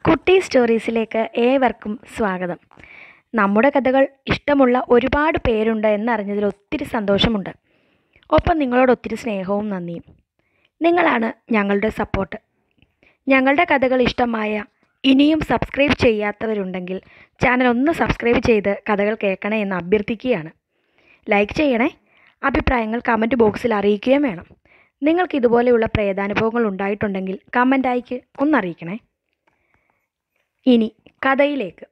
കുട്ടി സ്റ്റോറീസിലേക്ക് ഏവർക്കും സ്വാഗതം നമ്മുടെ കഥകൾ ഇഷ്ടമുള്ള ഒരുപാട് പേരുണ്ട് എന്നറിഞ്ഞതിൽ ഒത്തിരി സന്തോഷമുണ്ട് ഒപ്പം നിങ്ങളോട് ഒത്തിരി സ്നേഹവും നന്ദിയും നിങ്ങളാണ് ഞങ്ങളുടെ സപ്പോർട്ട് ഞങ്ങളുടെ കഥകൾ ഇഷ്ടമായ ഇനിയും സബ്സ്ക്രൈബ് ചെയ്യാത്തവരുണ്ടെങ്കിൽ ചാനൽ ഒന്ന് സബ്സ്ക്രൈബ് ചെയ്ത് കഥകൾ കേൾക്കണേ എന്ന് അഭ്യർത്ഥിക്കുകയാണ് ലൈക്ക് ചെയ്യണേ അഭിപ്രായങ്ങൾ കമൻറ്റ് ബോക്സിൽ അറിയിക്കുകയും വേണം നിങ്ങൾക്ക് ഇതുപോലെയുള്ള പ്രേതാനുഭവങ്ങൾ ഉണ്ടായിട്ടുണ്ടെങ്കിൽ കമൻ്റായിക്ക് ഒന്നറിയിക്കണേ ഇനി കഥയിലേക്ക്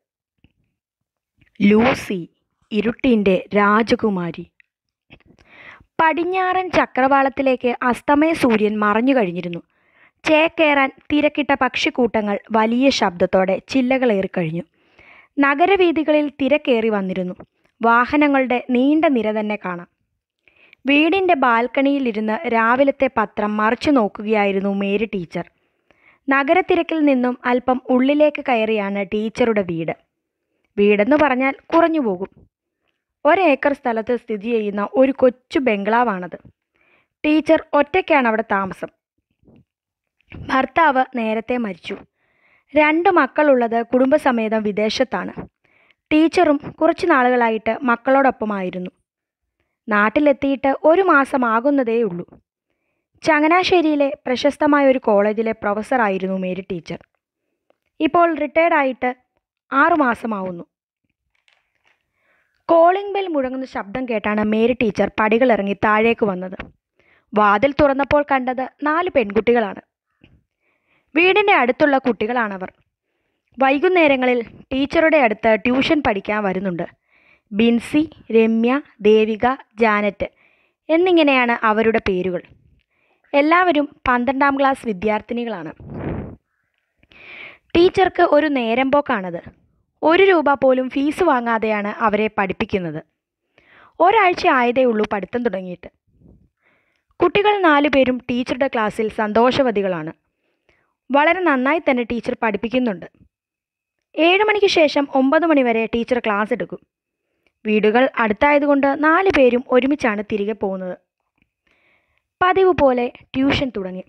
ലൂസി ഇരുട്ടിൻ്റെ രാജകുമാരി പടിഞ്ഞാറൻ ചക്രവാളത്തിലേക്ക് അസ്തമയ സൂര്യൻ മറഞ്ഞു കഴിഞ്ഞിരുന്നു ചേക്കേറാൻ തിരക്കിട്ട പക്ഷിക്കൂട്ടങ്ങൾ വലിയ ശബ്ദത്തോടെ ചില്ലകളേറിക്കഴിഞ്ഞു നഗരവീഥികളിൽ തിരക്കേറി വന്നിരുന്നു വാഹനങ്ങളുടെ നീണ്ട നിര തന്നെ കാണാം വീടിൻ്റെ ബാൽക്കണിയിലിരുന്ന് രാവിലത്തെ പത്രം മറിച്ചു നോക്കുകയായിരുന്നു മേരി ടീച്ചർ നഗരത്തിരക്കിൽ നിന്നും അല്പം ഉള്ളിലേക്ക് കയറിയാണ് ടീച്ചറുടെ വീട് വീടെന്ന് പറഞ്ഞാൽ കുറഞ്ഞു പോകും ഒരേക്കർ സ്ഥലത്ത് സ്ഥിതി ചെയ്യുന്ന ഒരു കൊച്ചു ബംഗ്ലാവാണത് ടീച്ചർ ഒറ്റയ്ക്കാണ് അവിടെ താമസം ഭർത്താവ് നേരത്തെ മരിച്ചു രണ്ട് മക്കളുള്ളത് കുടുംബസമേതം വിദേശത്താണ് ടീച്ചറും കുറച്ച് നാളുകളായിട്ട് മക്കളോടൊപ്പമായിരുന്നു നാട്ടിലെത്തിയിട്ട് ഒരു മാസമാകുന്നതേ ഉള്ളൂ ചങ്ങനാശ്ശേരിയിലെ പ്രശസ്തമായ ഒരു കോളേജിലെ പ്രൊഫസറായിരുന്നു മേരി ടീച്ചർ ഇപ്പോൾ റിട്ടയർഡ് ആയിട്ട് ആറുമാസമാവുന്നു കോളിംഗ് ബെൽ മുഴങ്ങുന്ന ശബ്ദം കേട്ടാണ് മേരി ടീച്ചർ പടികളിറങ്ങി താഴേക്ക് വന്നത് വാതിൽ തുറന്നപ്പോൾ കണ്ടത് നാല് പെൺകുട്ടികളാണ് വീടിൻ്റെ അടുത്തുള്ള കുട്ടികളാണവർ വൈകുന്നേരങ്ങളിൽ ടീച്ചറുടെ അടുത്ത് ട്യൂഷൻ പഠിക്കാൻ വരുന്നുണ്ട് ബിൻസി രമ്യ ദേവിക ജാനറ്റ് എന്നിങ്ങനെയാണ് അവരുടെ പേരുകൾ എല്ലാവരും പന്ത്രണ്ടാം ക്ലാസ് വിദ്യാർത്ഥിനികളാണ് ടീച്ചർക്ക് ഒരു നേരം പോക്കാണത് ഒരു രൂപ പോലും ഫീസ് വാങ്ങാതെയാണ് അവരെ പഠിപ്പിക്കുന്നത് ഒരാഴ്ച ആയതേ ഉള്ളൂ പഠിത്തം തുടങ്ങിയിട്ട് കുട്ടികൾ നാലു പേരും ടീച്ചറുടെ ക്ലാസ്സിൽ സന്തോഷവതികളാണ് വളരെ നന്നായി തന്നെ ടീച്ചർ പഠിപ്പിക്കുന്നുണ്ട് ഏഴ് മണിക്ക് ശേഷം ഒമ്പത് മണി വരെ ടീച്ചർ ക്ലാസ് എടുക്കും വീടുകൾ അടുത്തായതുകൊണ്ട് നാല് പേരും ഒരുമിച്ചാണ് തിരികെ പോകുന്നത് പതിവ് പോലെ ട്യൂഷൻ തുടങ്ങി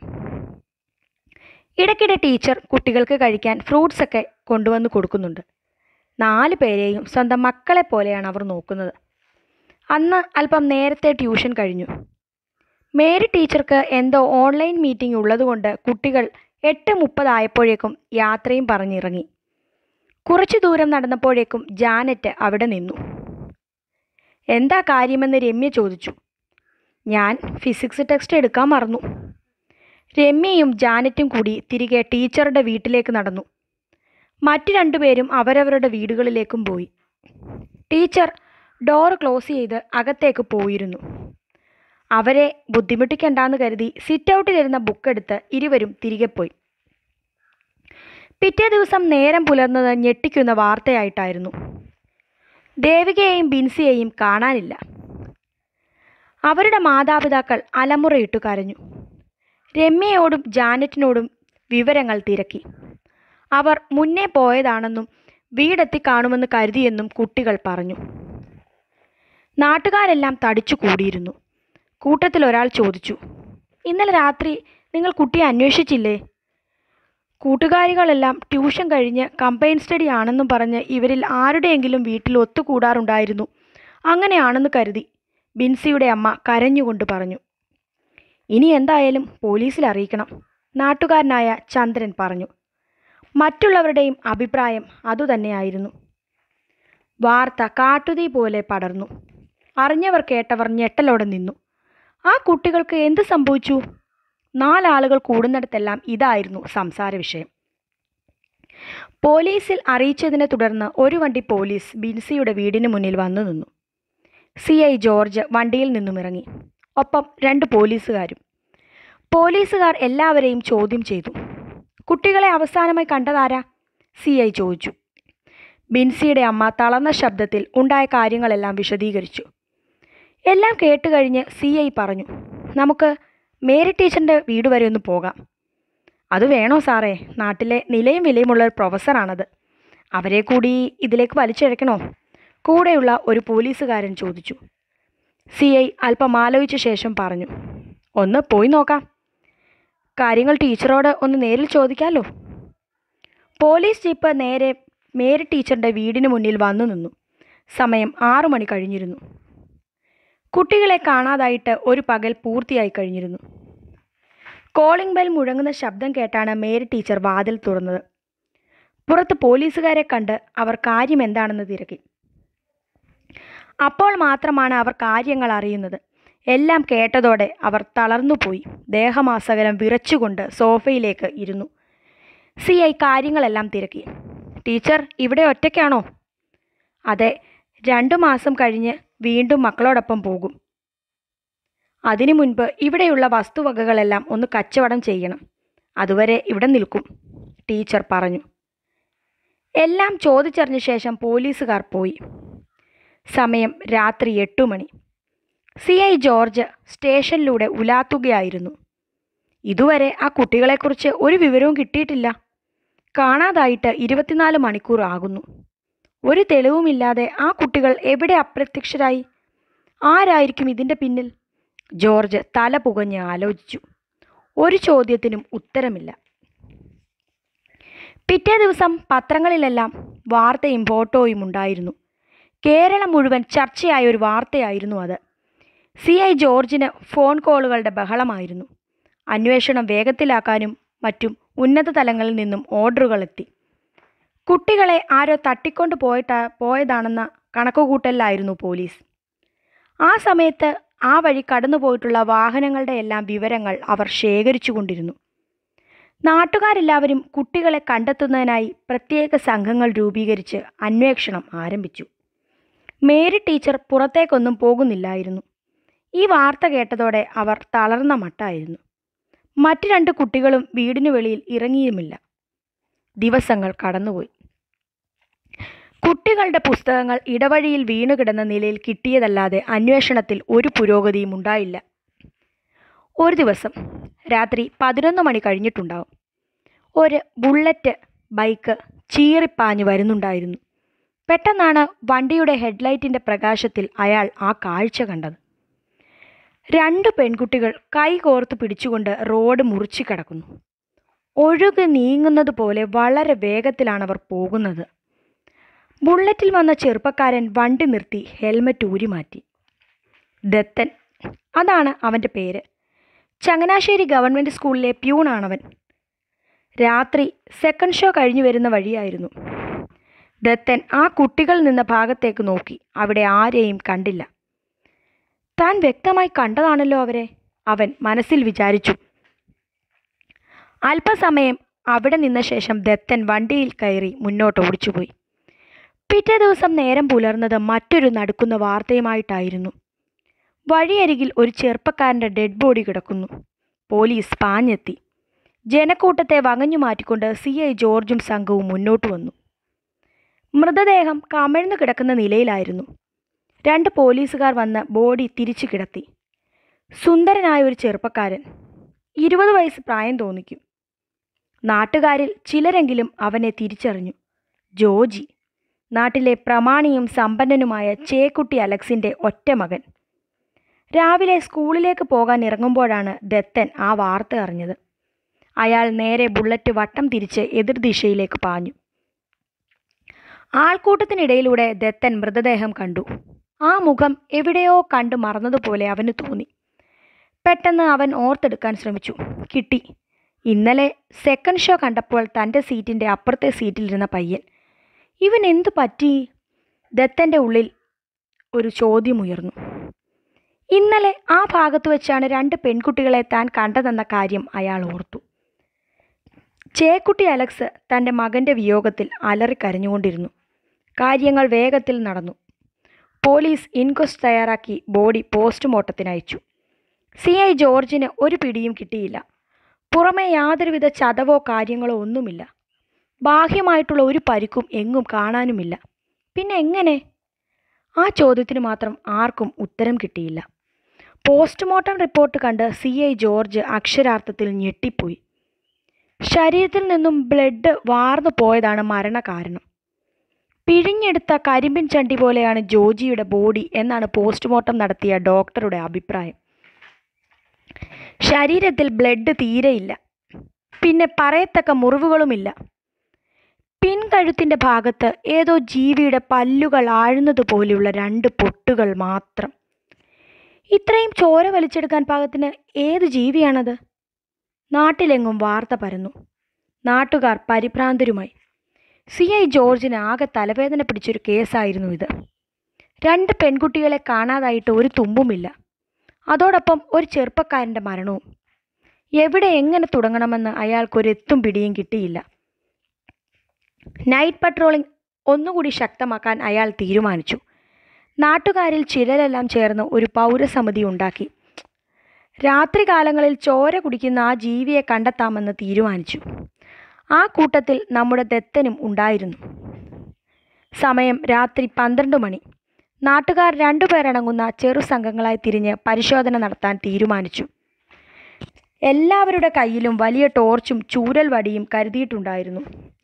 ഇടയ്ക്കിടെ ടീച്ചർ കുട്ടികൾക്ക് കഴിക്കാൻ ഫ്രൂട്ട്സ് ഒക്കെ കൊണ്ടുവന്ന് കൊടുക്കുന്നുണ്ട് നാല് പേരെയും സ്വന്തം മക്കളെ പോലെയാണ് അവർ നോക്കുന്നത് അന്ന് അല്പം നേരത്തെ ട്യൂഷൻ കഴിഞ്ഞു മേരി ടീച്ചർക്ക് എന്തോ ഓൺലൈൻ മീറ്റിംഗ് ഉള്ളതുകൊണ്ട് കുട്ടികൾ എട്ട് മുപ്പതായപ്പോഴേക്കും യാത്രയും പറഞ്ഞിറങ്ങി കുറച്ചു ദൂരം നടന്നപ്പോഴേക്കും ജാനറ്റ് അവിടെ നിന്നു എന്താ കാര്യമെന്ന് രമ്യ ചോദിച്ചു ഞാൻ ഫിസിക്സ് ടെക്സ്റ്റ് എടുക്കാൻ മറന്നു രമ്യയും ജാനറ്റും കൂടി തിരികെ ടീച്ചറുടെ വീട്ടിലേക്ക് നടന്നു മറ്റു രണ്ടുപേരും അവരവരുടെ വീടുകളിലേക്കും പോയി ടീച്ചർ ഡോർ ക്ലോസ് ചെയ്ത് അകത്തേക്ക് പോയിരുന്നു അവരെ ബുദ്ധിമുട്ടിക്കണ്ടെന്ന് കരുതി സിറ്റ് ഔട്ടിലിരുന്ന ബുക്കെടുത്ത് ഇരുവരും തിരികെ പോയി പിറ്റേ ദിവസം നേരം പുലർന്നത് ഞെട്ടിക്കുന്ന വാർത്തയായിട്ടായിരുന്നു ദേവികയെയും ബിൻസിയെയും കാണാനില്ല അവരുടെ മാതാപിതാക്കൾ അലമുറയിട്ടു കരഞ്ഞു രമ്യയോടും ജാനറ്റിനോടും വിവരങ്ങൾ തിരക്കി അവർ മുന്നേ പോയതാണെന്നും വീടെത്തി കാണുമെന്ന് കരുതിയെന്നും കുട്ടികൾ പറഞ്ഞു നാട്ടുകാരെല്ലാം തടിച്ചു കൂടിയിരുന്നു കൂട്ടത്തിൽ ഒരാൾ ചോദിച്ചു ഇന്നലെ രാത്രി നിങ്ങൾ കുട്ടിയെ അന്വേഷിച്ചില്ലേ കൂട്ടുകാരികളെല്ലാം ട്യൂഷൻ കഴിഞ്ഞ് കമ്പൈൻ സ്റ്റഡി ആണെന്നും പറഞ്ഞ് ഇവരിൽ ആരുടെയെങ്കിലും വീട്ടിൽ ഒത്തുകൂടാറുണ്ടായിരുന്നു അങ്ങനെയാണെന്ന് കരുതി ബിൻസിയുടെ അമ്മ കരഞ്ഞുകൊണ്ട് പറഞ്ഞു ഇനി എന്തായാലും പോലീസിൽ അറിയിക്കണം നാട്ടുകാരനായ ചന്ദ്രൻ പറഞ്ഞു മറ്റുള്ളവരുടെയും അഭിപ്രായം അതുതന്നെയായിരുന്നു വാർത്ത കാട്ടുതീ പോലെ പടർന്നു അറിഞ്ഞവർ കേട്ടവർ ഞെട്ടലോടെ നിന്നു ആ കുട്ടികൾക്ക് എന്ത് സംഭവിച്ചു നാലാളുകൾ കൂടുന്നിടത്തെല്ലാം ഇതായിരുന്നു സംസാര വിഷയം പോലീസിൽ അറിയിച്ചതിനെ തുടർന്ന് ഒരു വണ്ടി പോലീസ് ബിൻസിയുടെ വീടിന് മുന്നിൽ വന്നു നിന്നു സി ഐ ജോർജ് വണ്ടിയിൽ നിന്നും ഇറങ്ങി ഒപ്പം രണ്ട് പോലീസുകാരും പോലീസുകാർ എല്ലാവരെയും ചോദ്യം ചെയ്തു കുട്ടികളെ അവസാനമായി കണ്ടതാരാ സി ഐ ചോദിച്ചു ബിൻസിയുടെ അമ്മ തളർന്ന ശബ്ദത്തിൽ ഉണ്ടായ കാര്യങ്ങളെല്ലാം വിശദീകരിച്ചു എല്ലാം കേട്ടുകഴിഞ്ഞ് സി ഐ പറഞ്ഞു നമുക്ക് മേരി ടീച്ചറിൻ്റെ വീട് വരെ ഒന്ന് പോകാം അത് വേണോ സാറേ നാട്ടിലെ നിലയും വിലയുമുള്ള ഒരു പ്രൊഫസറാണത് അവരെ കൂടി ഇതിലേക്ക് വലിച്ചിഴക്കണോ കൂടെയുള്ള ഒരു പോലീസുകാരൻ ചോദിച്ചു സി ഐ അല്പം ആലോചിച്ച ശേഷം പറഞ്ഞു ഒന്ന് പോയി നോക്കാം കാര്യങ്ങൾ ടീച്ചറോട് ഒന്ന് നേരിൽ ചോദിക്കാമല്ലോ പോലീസ് ജീപ്പ് നേരെ മേരി ടീച്ചറിൻ്റെ വീടിന് മുന്നിൽ വന്നു നിന്നു സമയം ആറു മണി കഴിഞ്ഞിരുന്നു കുട്ടികളെ കാണാതായിട്ട് ഒരു പകൽ പൂർത്തിയായി കഴിഞ്ഞിരുന്നു കോളിംഗ് ബെൽ മുഴങ്ങുന്ന ശബ്ദം കേട്ടാണ് മേരി ടീച്ചർ വാതിൽ തുറന്നത് പുറത്ത് പോലീസുകാരെ കണ്ട് അവർ കാര്യം എന്താണെന്ന് തിരക്കി അപ്പോൾ മാത്രമാണ് അവർ കാര്യങ്ങൾ അറിയുന്നത് എല്ലാം കേട്ടതോടെ അവർ തളർന്നുപോയി ദേഹമാസകലം വിറച്ചുകൊണ്ട് സോഫയിലേക്ക് ഇരുന്നു സി ഐ കാര്യങ്ങളെല്ലാം തിരക്കി ടീച്ചർ ഇവിടെ ഒറ്റയ്ക്കാണോ അതെ രണ്ടു മാസം കഴിഞ്ഞ് വീണ്ടും മക്കളോടൊപ്പം പോകും അതിനു മുൻപ് ഇവിടെയുള്ള വസ്തുവകകളെല്ലാം ഒന്ന് കച്ചവടം ചെയ്യണം അതുവരെ ഇവിടെ നിൽക്കും ടീച്ചർ പറഞ്ഞു എല്ലാം ചോദിച്ചറിഞ്ഞ ശേഷം പോലീസുകാർ പോയി സമയം രാത്രി എട്ടു മണി സി ഐ ജോർജ് സ്റ്റേഷനിലൂടെ ഉലാത്തുകയായിരുന്നു ഇതുവരെ ആ കുട്ടികളെക്കുറിച്ച് ഒരു വിവരവും കിട്ടിയിട്ടില്ല കാണാതായിട്ട് ഇരുപത്തിനാല് മണിക്കൂർ ആകുന്നു ഒരു തെളിവുമില്ലാതെ ആ കുട്ടികൾ എവിടെ അപ്രത്യക്ഷരായി ആരായിരിക്കും ഇതിൻ്റെ പിന്നിൽ ജോർജ് തല പുകഞ്ഞ് ആലോചിച്ചു ഒരു ചോദ്യത്തിനും ഉത്തരമില്ല പിറ്റേ ദിവസം പത്രങ്ങളിലെല്ലാം വാർത്തയും ഫോട്ടോയും ഉണ്ടായിരുന്നു കേരളം മുഴുവൻ ചർച്ചയായ ഒരു വാർത്തയായിരുന്നു അത് സി ഐ ജോർജിന് ഫോൺ കോളുകളുടെ ബഹളമായിരുന്നു അന്വേഷണം വേഗത്തിലാക്കാനും മറ്റും ഉന്നത തലങ്ങളിൽ നിന്നും ഓർഡറുകൾ എത്തി കുട്ടികളെ ആരോ തട്ടിക്കൊണ്ട് പോയിട്ടാ പോയതാണെന്ന കണക്കുകൂട്ടലിലായിരുന്നു പോലീസ് ആ സമയത്ത് ആ വഴി കടന്നുപോയിട്ടുള്ള വാഹനങ്ങളുടെ എല്ലാം വിവരങ്ങൾ അവർ ശേഖരിച്ചുകൊണ്ടിരുന്നു നാട്ടുകാരെല്ലാവരും കുട്ടികളെ കണ്ടെത്തുന്നതിനായി പ്രത്യേക സംഘങ്ങൾ രൂപീകരിച്ച് അന്വേഷണം ആരംഭിച്ചു മേരി ടീച്ചർ പുറത്തേക്കൊന്നും പോകുന്നില്ലായിരുന്നു ഈ വാർത്ത കേട്ടതോടെ അവർ തളർന്ന മട്ടായിരുന്നു മറ്റു രണ്ട് കുട്ടികളും വീടിനു വെളിയിൽ ഇറങ്ങിയുമില്ല ദിവസങ്ങൾ കടന്നുപോയി കുട്ടികളുടെ പുസ്തകങ്ങൾ ഇടവഴിയിൽ വീണുകിടന്ന നിലയിൽ കിട്ടിയതല്ലാതെ അന്വേഷണത്തിൽ ഒരു പുരോഗതിയും ഉണ്ടായില്ല ഒരു ദിവസം രാത്രി പതിനൊന്ന് മണി കഴിഞ്ഞിട്ടുണ്ടാവും ഒരു ബുള്ളറ്റ് ബൈക്ക് ചീറിപ്പാഞ്ഞു വരുന്നുണ്ടായിരുന്നു പെട്ടെന്നാണ് വണ്ടിയുടെ ഹെഡ്ലൈറ്റിൻ്റെ പ്രകാശത്തിൽ അയാൾ ആ കാഴ്ച കണ്ടത് രണ്ട് പെൺകുട്ടികൾ കൈ കോർത്ത് പിടിച്ചുകൊണ്ട് റോഡ് മുറിച്ചു കിടക്കുന്നു ഒഴുകി നീങ്ങുന്നത് പോലെ വളരെ വേഗത്തിലാണ് അവർ പോകുന്നത് ബുള്ളറ്റിൽ വന്ന ചെറുപ്പക്കാരൻ വണ്ടി നിർത്തി ഹെൽമറ്റ് ഊരി മാറ്റി ദത്തൻ അതാണ് അവൻ്റെ പേര് ചങ്ങനാശ്ശേരി ഗവൺമെൻറ് സ്കൂളിലെ പ്യൂണാണവൻ രാത്രി സെക്കൻഡ് ഷോ കഴിഞ്ഞു വരുന്ന വഴിയായിരുന്നു ദത്തൻ ആ കുട്ടികൾ നിന്ന ഭാഗത്തേക്ക് നോക്കി അവിടെ ആരെയും കണ്ടില്ല താൻ വ്യക്തമായി കണ്ടതാണല്ലോ അവരെ അവൻ മനസ്സിൽ വിചാരിച്ചു അല്പസമയം അവിടെ നിന്ന ശേഷം ദത്തൻ വണ്ടിയിൽ കയറി മുന്നോട്ട് ഓടിച്ചുപോയി പിറ്റേ ദിവസം നേരം പുലർന്നത് മറ്റൊരു നടുക്കുന്ന വാർത്തയുമായിട്ടായിരുന്നു വഴിയരികിൽ ഒരു ചെറുപ്പക്കാരൻ്റെ ഡെഡ് ബോഡി കിടക്കുന്നു പോലീസ് പാഞ്ഞെത്തി ജനക്കൂട്ടത്തെ വകഞ്ഞു മാറ്റിക്കൊണ്ട് സി ഐ ജോർജും സംഘവും മുന്നോട്ട് വന്നു മൃതദേഹം കമിഴ്ന്നു കിടക്കുന്ന നിലയിലായിരുന്നു രണ്ട് പോലീസുകാർ വന്ന് ബോഡി തിരിച്ചു കിടത്തി സുന്ദരനായ ഒരു ചെറുപ്പക്കാരൻ ഇരുപത് വയസ്സ് പ്രായം തോന്നിക്കും നാട്ടുകാരിൽ ചിലരെങ്കിലും അവനെ തിരിച്ചറിഞ്ഞു ജോജി നാട്ടിലെ പ്രമാണിയും സമ്പന്നനുമായ ചേക്കുട്ടി അലക്സിൻ്റെ ഒറ്റ മകൻ രാവിലെ സ്കൂളിലേക്ക് പോകാൻ ഇറങ്ങുമ്പോഴാണ് ദത്തൻ ആ വാർത്ത അറിഞ്ഞത് അയാൾ നേരെ ബുള്ളറ്റ് വട്ടം തിരിച്ച് എതിർദിശയിലേക്ക് പാഞ്ഞു ആൾക്കൂട്ടത്തിനിടയിലൂടെ ദത്തൻ മൃതദേഹം കണ്ടു ആ മുഖം എവിടെയോ കണ്ടു മറന്നതുപോലെ അവന് തോന്നി പെട്ടെന്ന് അവൻ ഓർത്തെടുക്കാൻ ശ്രമിച്ചു കിട്ടി ഇന്നലെ സെക്കൻഡ് ഷോ കണ്ടപ്പോൾ തൻ്റെ സീറ്റിൻ്റെ അപ്പുറത്തെ സീറ്റിലിരുന്ന പയ്യൻ ഇവൻ എന്തു പറ്റി ദത്തൻ്റെ ഉള്ളിൽ ഒരു ചോദ്യമുയർന്നു ഇന്നലെ ആ ഭാഗത്ത് വെച്ചാണ് രണ്ട് പെൺകുട്ടികളെ താൻ കണ്ടതെന്ന കാര്യം അയാൾ ഓർത്തു ചേക്കുട്ടി അലക്സ് തൻ്റെ മകൻ്റെ വിയോഗത്തിൽ അലറിക്കരഞ്ഞുകൊണ്ടിരുന്നു കാര്യങ്ങൾ വേഗത്തിൽ നടന്നു പോലീസ് ഇൻക്വസ്റ്റ് തയ്യാറാക്കി ബോഡി പോസ്റ്റ്മോർട്ടത്തിന് അയച്ചു സി ഐ ജോർജിന് ഒരു പിടിയും കിട്ടിയില്ല പുറമെ യാതൊരുവിധ ചതവോ കാര്യങ്ങളോ ഒന്നുമില്ല ബാഹ്യമായിട്ടുള്ള ഒരു പരിക്കും എങ്ങും കാണാനുമില്ല പിന്നെ എങ്ങനെ ആ ചോദ്യത്തിന് മാത്രം ആർക്കും ഉത്തരം കിട്ടിയില്ല പോസ്റ്റ്മോർട്ടം റിപ്പോർട്ട് കണ്ട് സി ഐ ജോർജ് അക്ഷരാർത്ഥത്തിൽ ഞെട്ടിപ്പോയി ശരീരത്തിൽ നിന്നും ബ്ലഡ് വാർന്നു പോയതാണ് മരണകാരണം പിഴിഞ്ഞെടുത്ത കരിമ്പിൻ ചണ്ടി പോലെയാണ് ജോജിയുടെ ബോഡി എന്നാണ് പോസ്റ്റ്മോർട്ടം നടത്തിയ ഡോക്ടറുടെ അഭിപ്രായം ശരീരത്തിൽ ബ്ലഡ് തീരെയില്ല പിന്നെ പറയത്തക്ക മുറിവുകളുമില്ല പിൻകഴുത്തിൻ്റെ ഭാഗത്ത് ഏതോ ജീവിയുടെ പല്ലുകൾ ആഴുന്നതുപോലെയുള്ള രണ്ട് പൊട്ടുകൾ മാത്രം ഇത്രയും ചോര വലിച്ചെടുക്കാൻ പാകത്തിന് ഏത് ജീവിയാണത് നാട്ടിലെങ്ങും വാർത്ത പരന്നു നാട്ടുകാർ പരിഭ്രാന്തരുമായി സി ഐ ജോർജിന് ആകെ തലവേദന പിടിച്ചൊരു കേസായിരുന്നു ഇത് രണ്ട് പെൺകുട്ടികളെ കാണാതായിട്ട് ഒരു തുമ്പുമില്ല അതോടൊപ്പം ഒരു ചെറുപ്പക്കാരൻ്റെ മരണവും എവിടെ എങ്ങനെ തുടങ്ങണമെന്ന് അയാൾക്കൊരു എത്തും പിടിയും കിട്ടിയില്ല നൈറ്റ് പട്രോളിംഗ് ഒന്നുകൂടി ശക്തമാക്കാൻ അയാൾ തീരുമാനിച്ചു നാട്ടുകാരിൽ ചിലരെല്ലാം ചേർന്ന് ഒരു പൗരസമിതി ഉണ്ടാക്കി രാത്രികാലങ്ങളിൽ ചോര കുടിക്കുന്ന ആ ജീവിയെ കണ്ടെത്താമെന്ന് തീരുമാനിച്ചു ആ കൂട്ടത്തിൽ നമ്മുടെ ദത്തനും ഉണ്ടായിരുന്നു സമയം രാത്രി പന്ത്രണ്ട് മണി നാട്ടുകാർ രണ്ടുപേരടങ്ങുന്ന ചെറു സംഘങ്ങളായി തിരിഞ്ഞ് പരിശോധന നടത്താൻ തീരുമാനിച്ചു എല്ലാവരുടെ കയ്യിലും വലിയ ടോർച്ചും ചൂരൽ വടിയും കരുതിയിട്ടുണ്ടായിരുന്നു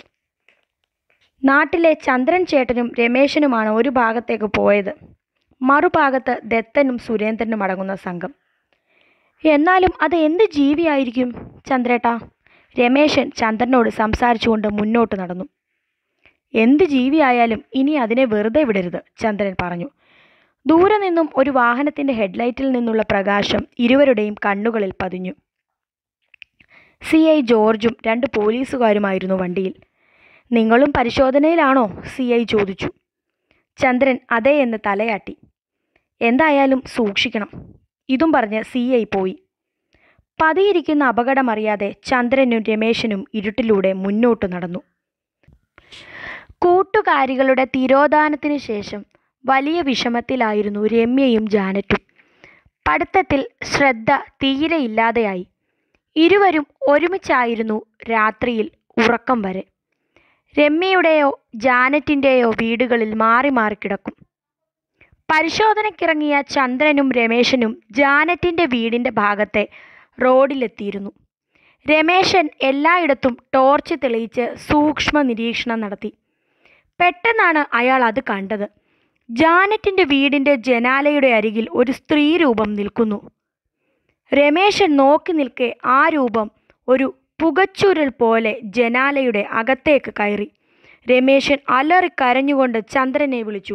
നാട്ടിലെ ചന്ദ്രൻ ചേട്ടനും രമേശനുമാണ് ഒരു ഭാഗത്തേക്ക് പോയത് മറുഭാഗത്ത് ദത്തനും സുരേന്ദ്രനും അടങ്ങുന്ന സംഘം എന്നാലും അത് എന്ത് ജീവിയായിരിക്കും ചന്ദ്രേട്ടാ രമേശൻ ചന്ദ്രനോട് സംസാരിച്ചുകൊണ്ട് മുന്നോട്ട് നടന്നു എന്ത് ജീവിയായാലും ഇനി അതിനെ വെറുതെ വിടരുത് ചന്ദ്രൻ പറഞ്ഞു ദൂരെ നിന്നും ഒരു വാഹനത്തിൻ്റെ ഹെഡ്ലൈറ്റിൽ നിന്നുള്ള പ്രകാശം ഇരുവരുടെയും കണ്ണുകളിൽ പതിഞ്ഞു സി ഐ ജോർജും രണ്ട് പോലീസുകാരുമായിരുന്നു വണ്ടിയിൽ നിങ്ങളും പരിശോധനയിലാണോ സി ഐ ചോദിച്ചു ചന്ദ്രൻ അതെ എന്ന് തലയാട്ടി എന്തായാലും സൂക്ഷിക്കണം ഇതും പറഞ്ഞ് സി ഐ പോയി പതിയിരിക്കുന്ന അപകടമറിയാതെ ചന്ദ്രനും രമേശനും ഇരുട്ടിലൂടെ മുന്നോട്ട് നടന്നു കൂട്ടുകാരികളുടെ തിരോധാനത്തിന് ശേഷം വലിയ വിഷമത്തിലായിരുന്നു രമ്യയും ജാനറ്റും പഠിത്തത്തിൽ ശ്രദ്ധ തീരെ ഇല്ലാതെയായി ഇരുവരും ഒരുമിച്ചായിരുന്നു രാത്രിയിൽ ഉറക്കം വരെ രമ്യയുടെയോ ജാനറ്റിൻ്റെയോ വീടുകളിൽ മാറി മാറി കിടക്കും പരിശോധനയ്ക്കിറങ്ങിയ ചന്ദ്രനും രമേശനും ജാനറ്റിൻ്റെ വീടിൻ്റെ ഭാഗത്തെ റോഡിലെത്തിയിരുന്നു രമേശൻ എല്ലായിടത്തും ടോർച്ച് തെളിയിച്ച് സൂക്ഷ്മ നിരീക്ഷണം നടത്തി പെട്ടെന്നാണ് അയാൾ അത് കണ്ടത് ജാനറ്റിൻ്റെ വീടിൻ്റെ ജനാലയുടെ അരികിൽ ഒരു സ്ത്രീ രൂപം നിൽക്കുന്നു രമേശൻ നോക്കി നിൽക്കെ ആ രൂപം ഒരു പുകച്ചുരുൾ പോലെ ജനാലയുടെ അകത്തേക്ക് കയറി രമേശൻ അലറി കരഞ്ഞുകൊണ്ട് ചന്ദ്രനെ വിളിച്ചു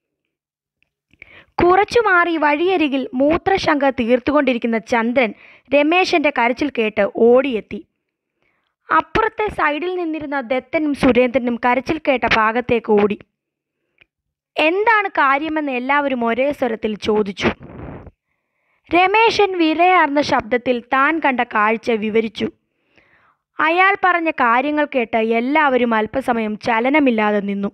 കുറച്ചു മാറി വഴിയരികിൽ മൂത്രശങ്ക തീർത്തുകൊണ്ടിരിക്കുന്ന ചന്ദ്രൻ രമേശന്റെ കരച്ചിൽ കേട്ട് ഓടിയെത്തി അപ്പുറത്തെ സൈഡിൽ നിന്നിരുന്ന ദത്തനും സുരേന്ദ്രനും കരച്ചിൽ കേട്ട ഭാഗത്തേക്ക് ഓടി എന്താണ് കാര്യമെന്ന് എല്ലാവരും ഒരേ സ്വരത്തിൽ ചോദിച്ചു രമേശൻ വിരയാർന്ന ശബ്ദത്തിൽ താൻ കണ്ട കാഴ്ച വിവരിച്ചു അയാൾ പറഞ്ഞ കാര്യങ്ങൾ കേട്ട് എല്ലാവരും അല്പസമയം ചലനമില്ലാതെ നിന്നു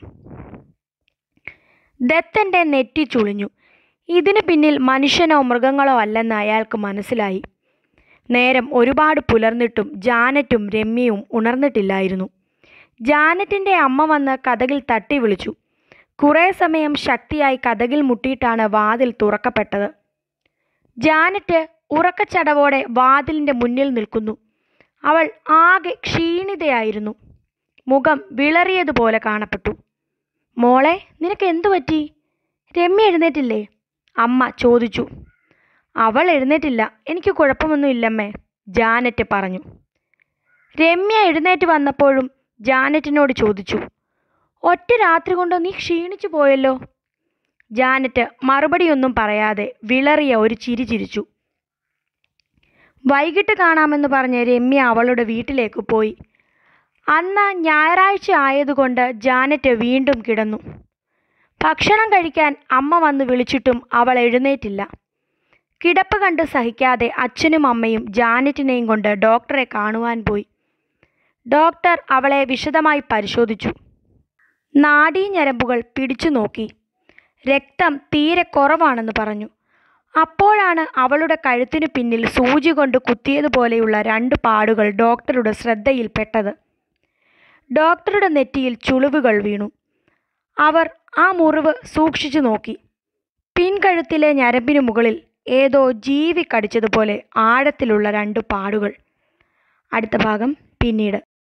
ദത്തന്റെ നെറ്റി ചുളിഞ്ഞു ഇതിന് പിന്നിൽ മനുഷ്യനോ മൃഗങ്ങളോ അല്ലെന്ന് അയാൾക്ക് മനസ്സിലായി നേരം ഒരുപാട് പുലർന്നിട്ടും ജാനറ്റും രമ്യയും ഉണർന്നിട്ടില്ലായിരുന്നു ജാനറ്റിൻ്റെ അമ്മ വന്ന് കഥകിൽ തട്ടി വിളിച്ചു കുറേ സമയം ശക്തിയായി കഥകിൽ മുട്ടിയിട്ടാണ് വാതിൽ തുറക്കപ്പെട്ടത് ജാനറ്റ് ഉറക്കച്ചടവോടെ വാതിലിൻ്റെ മുന്നിൽ നിൽക്കുന്നു അവൾ ആകെ ക്ഷീണിതയായിരുന്നു മുഖം വിളറിയതുപോലെ കാണപ്പെട്ടു മോളെ നിനക്ക് എന്തു പറ്റി രമ്യ എഴുന്നേറ്റില്ലേ അമ്മ ചോദിച്ചു അവൾ എഴുന്നേറ്റില്ല എനിക്ക് കുഴപ്പമൊന്നും ഇല്ലമ്മേ ജാനറ്റ് പറഞ്ഞു രമ്യ എഴുന്നേറ്റ് വന്നപ്പോഴും ജാനറ്റിനോട് ചോദിച്ചു ഒറ്റ രാത്രി കൊണ്ട് നീ ക്ഷീണിച്ചു പോയല്ലോ ജാനറ്റ് മറുപടിയൊന്നും പറയാതെ വിളറിയ ഒരു ചിരി ചിരിച്ചു വൈകിട്ട് കാണാമെന്ന് പറഞ്ഞ് രമ്യ അവളുടെ വീട്ടിലേക്ക് പോയി അന്ന് ഞായറാഴ്ച ആയതുകൊണ്ട് ജാനറ്റ് വീണ്ടും കിടന്നു ഭക്ഷണം കഴിക്കാൻ അമ്മ വന്ന് വിളിച്ചിട്ടും അവൾ എഴുന്നേറ്റില്ല കിടപ്പ് കണ്ട് സഹിക്കാതെ അച്ഛനും അമ്മയും ജാനറ്റിനെയും കൊണ്ട് ഡോക്ടറെ കാണുവാൻ പോയി ഡോക്ടർ അവളെ വിശദമായി പരിശോധിച്ചു നാഡീഞരമ്പുകൾ പിടിച്ചു നോക്കി രക്തം തീരെ കുറവാണെന്ന് പറഞ്ഞു അപ്പോഴാണ് അവളുടെ കഴുത്തിനു പിന്നിൽ സൂചി കൊണ്ട് കുത്തിയതുപോലെയുള്ള രണ്ട് പാടുകൾ ഡോക്ടറുടെ ശ്രദ്ധയിൽപ്പെട്ടത് ഡോക്ടറുടെ നെറ്റിയിൽ ചുളിവുകൾ വീണു അവർ ആ മുറിവ് സൂക്ഷിച്ചു നോക്കി പിൻകഴുത്തിലെ ഞരമ്പിനു മുകളിൽ ഏതോ ജീവി കടിച്ചതുപോലെ ആഴത്തിലുള്ള രണ്ട് പാടുകൾ അടുത്ത ഭാഗം പിന്നീട്